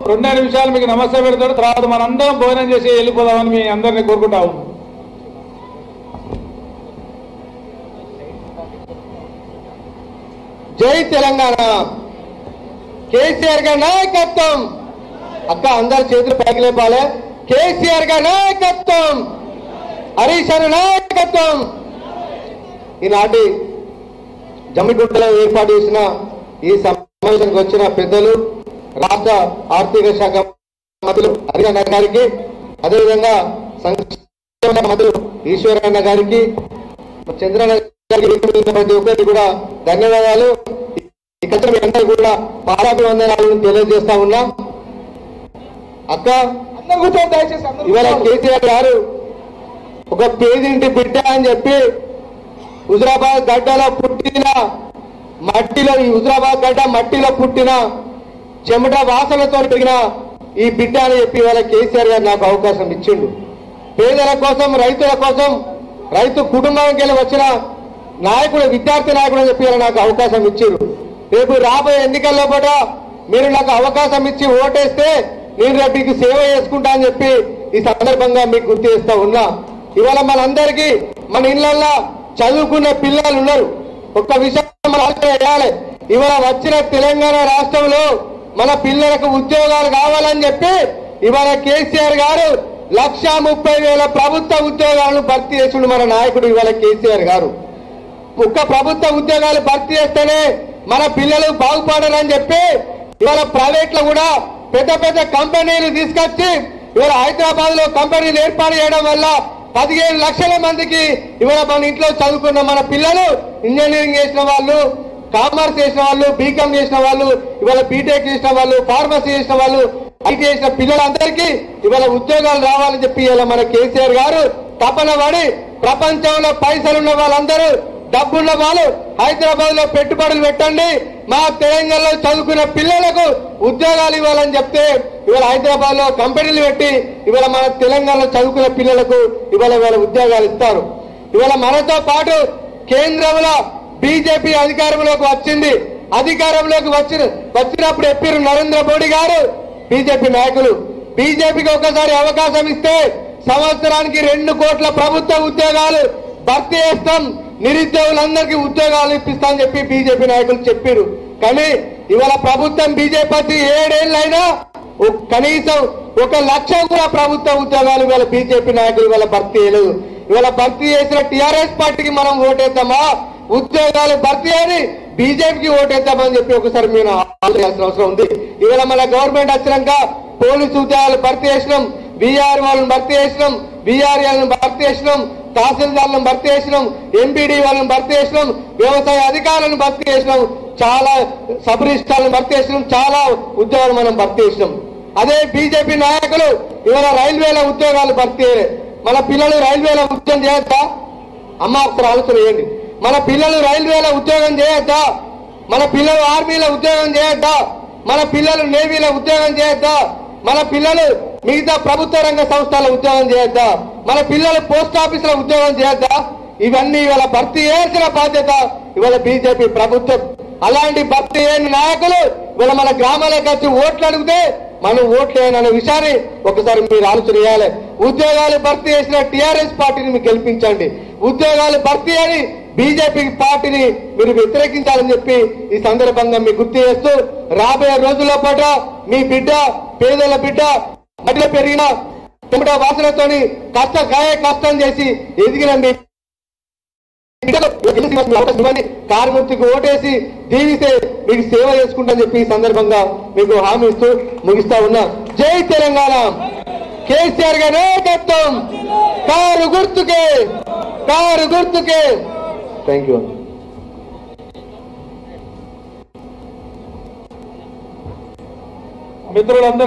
రెండే నిమిషాలు మీకు నమస్తే పెడతాడు తర్వాత మనందరం భోజనం చేసి వెళ్ళిపోదామని మీ అందరినీ కోరుకుంటా ఉన్నాం జై తెలంగాణ కేసీఆర్ గారి నాయకత్వం అక్క అందరు చేతులు పైకి లేపాలి కేసీఆర్ గారి నాయకత్వం హరీష్ గారి నాయకత్వం ఈనాటి జమ్మిగుంటలో ఏర్పాటు చేసిన ఈ సమావేశానికి వచ్చిన పెద్దలు రాష్ట్ర ఆర్థిక శాఖ మంత్రులు హరియాణ గారికి అదేవిధంగా సంక్షేమ మంత్రులు ఈశ్వరన్న గారికి చంద్రన్న గారికి వేదిక ప్రతి ఒక్కరికి కూడా ధన్యవాదాలు ఇక్కడ మీ అందరూ కూడా పాదాభివందనాలను తెలియజేస్తా ఉన్నాం అక్క అందరూ కూర్చోండి దయచేసి అందరూ ఇవాళ కూర్చోండి. కేసీఆర్ గారు ఒక పేదింటి బిడ్డ అని చెప్పి హుజరాబాద్ గడ్డలో పుట్టిన మట్టిలో ఈ హుజరాబాద్ గడ్డ మట్టిలో పుట్టిన చెమట వాసనతో పెరిగిన ఈ బిడ్డ అని చెప్పి ఇవాళ కేసీఆర్ గారు నాకు అవకాశం ఇచ్చిండు పేదల కోసం రైతుల కోసం రైతు కుటుంబానికి వెళ్ళి వచ్చిన నాయకుడు విద్యార్థి నాయకుడు అని చెప్పి ఇవాళ నాకు అవకాశం ఇచ్చారు రేపు రాబోయే ఎన్నికల్లో కూడా మీరు నాకు అవకాశం ఇచ్చి ఓటేస్తే నేను రేపు మీకు సేవ చేసుకుంటా అని చెప్పి ఈ సందర్భంగా మీకు గుర్తు చేస్తా ఉన్నా ఇవాళ మనందరికీ మన ఇళ్లల్లో చదువుకున్న పిల్లలు ఉన్నారు ఒక్క విషయం మనం ఆలోచన చేయాలి ఇవాళ వచ్చిన తెలంగాణ రాష్ట్రంలో మన పిల్లలకు ఉద్యోగాలు కావాలని చెప్పి ఇవాళ కేసీఆర్ గారు లక్ష ముప్పై వేల ప్రభుత్వ ఉద్యోగాలను భర్తీ చేసిండు మన నాయకుడు ఇవాళ కేసీఆర్ గారు ఒక్క ప్రభుత్వ ఉద్యోగాలు భర్తీ చేస్తేనే మన పిల్లలు బాగుపడాలని చెప్పి ఇవాళ ప్రైవేట్ లో కూడా పెద్ద పెద్ద కంపెనీలు తీసుకొచ్చి ఇవాళ హైదరాబాద్ లో కంపెనీలు ఏర్పాటు చేయడం వల్ల పదిహేను లక్షల మందికి ఇవాళ మన ఇంట్లో చదువుకున్న మన పిల్లలు ఇంజనీరింగ్ చేసిన వాళ్ళు కామర్స్ చేసిన వాళ్ళు బీకామ్ చేసిన వాళ్ళు ఇవాళ బీటెక్ చేసిన వాళ్ళు ఫార్మసీ చేసిన వాళ్ళు ఐటీ చేసిన పిల్లలందరికీ ఇవాళ ఉద్యోగాలు రావాలని చెప్పి ఇవాళ మన కేసీఆర్ గారు తపన పడి ప్రపంచంలో పైసలున్న వాళ్ళందరూ డబ్బున్న వాళ్ళు హైదరాబాద్ లో పెట్టుబడులు పెట్టండి మా తెలంగాణలో చదువుకున్న పిల్లలకు ఉద్యోగాలు ఇవ్వాలని చెప్తే ఇవాళ హైదరాబాద్ లో కంపెనీలు పెట్టి ఇవాళ మన తెలంగాణలో చదువుకున్న పిల్లలకు ఇవాళ ఇవాళ ఉద్యోగాలు ఇస్తారు ఇవాళ మనతో పాటు కేంద్రంలో బీజేపీ అధికారంలోకి వచ్చింది అధికారంలోకి వచ్చిన వచ్చినప్పుడు చెప్పారు నరేంద్ర మోడీ గారు బీజేపీ నాయకులు బీజేపీకి ఒకసారి అవకాశం ఇస్తే సంవత్సరానికి రెండు కోట్ల ప్రభుత్వ ఉద్యోగాలు భర్తీ చేస్తాం నిరుద్యోగులందరికీ ఉద్యోగాలు ఇప్పిస్తామని చెప్పి బీజేపీ నాయకులు చెప్పారు కానీ ఇవాళ ప్రభుత్వం బీజేపీ వచ్చి ఏడేళ్ళైనా ఒ- కనీసం ఒక లక్ష కూడా ప్రభుత్వ ఉద్యోగాలు ఇవాళ బీజేపీ నాయకులు ఇవాళ భర్తీ చేయలేదు ఇవాళ భర్తీ చేసిన టీఆర్ఎస్ పార్టీకి మనం ఓటేద్దామా ఉద్యోగాలు భర్తీ అని బీజేపీకి ఓటేద్దామని చెప్పి ఒకసారి మీరు ఆలోచించాల్సిన అవసరం ఉంది ఇవాళ మన గవర్నమెంట్ వచ్చినాక పోలీసు ఉద్యోగాలు భర్తీ చేసినాం బీఆర్ వాళ్ళని భర్తీ చేసినాం బీఆర్ఎల్ని భర్తీ చేసినాం తహసీల్దార్లను భర్తీ చేసినాం ఎంపీడీ వాళ్ళని భర్తీ చేసినాం వ్యవసాయ అధికారులను భర్తీ చేసినాం చాలా సబ్ రిజిస్ట్రార్లను భర్తీ చేసినాం చాలా ఉద్యోగాలు మనం భర్తీ చేసినాం అదే బీజేపీ నాయకులు ఇవాళ రైల్వేల ఉద్యోగాలు భర్తీ చేయలే మన పిల్లలు రైల్వేల ఉద్యోగం చేయొద్దా అమ్మ ఒకసారి ఆలోచన చేయండి మన పిల్లలు రైల్వేలో ఉద్యోగం చేయొద్దా మన పిల్లలు ఆర్మీలో ఉద్యోగం చేయొద్దా మన పిల్లలు నేవీలో ఉద్యోగం చేయొద్దా మన పిల్లలు మిగతా ప్రభుత్వ రంగ సంస్థల ఉద్యోగం చేయొద్దా మన పిల్లలు పోస్ట్ ఆఫీసులో ఉద్యోగం చేయొద్దా ఇవన్నీ ఇవాళ భర్తీ చేయాల్సిన బాధ్యత ఇవాళ బీజేపీ ప్రభుత్వం అలాంటి భర్తీ చేయని నాయకులు ఇవాళ మన గ్రామాలకు వచ్చి ఓట్లు అడిగితే మనం ఓట్లు వేయననే విషయాన్ని ఒకసారి మీరు ఆలోచన చేయాలి ఉద్యోగాలు భర్తీ చేసిన టీఆర్ఎస్ పార్టీని మీరు గెలిపించండి ఉద్యోగాలు భర్తీ అని బీజేపీ పార్టీని మీరు వ్యతిరేకించాలని చెప్పి ఈ సందర్భంగా మీకు గుర్తు చేస్తూ రాబోయే రోజుల్లో పాటు మీ బిడ్డ పేదల బిడ్డ మధ్యలో పెరిగిన చెమట వాసనతోని కష్ట గాయ కష్టం చేసి ఎదిగిన మీ బిడ్డకు గెలిచి మాకు అవకాశం ఇవ్వండి. కార్మూర్తికి ఓటేసి దీవిస్తే మీకు సేవ చేసుకుంటాని చెప్పి ఈ సందర్భంగా మీకు హామీ ఇస్తూ ముగిస్తా ఉన్నా జై తెలంగాణ కేసీఆర్ గారి నాయకత్వం కారు గుర్తుకే కారు గుర్తుకే థ్యాంక్ యూ మిత్రులందరూ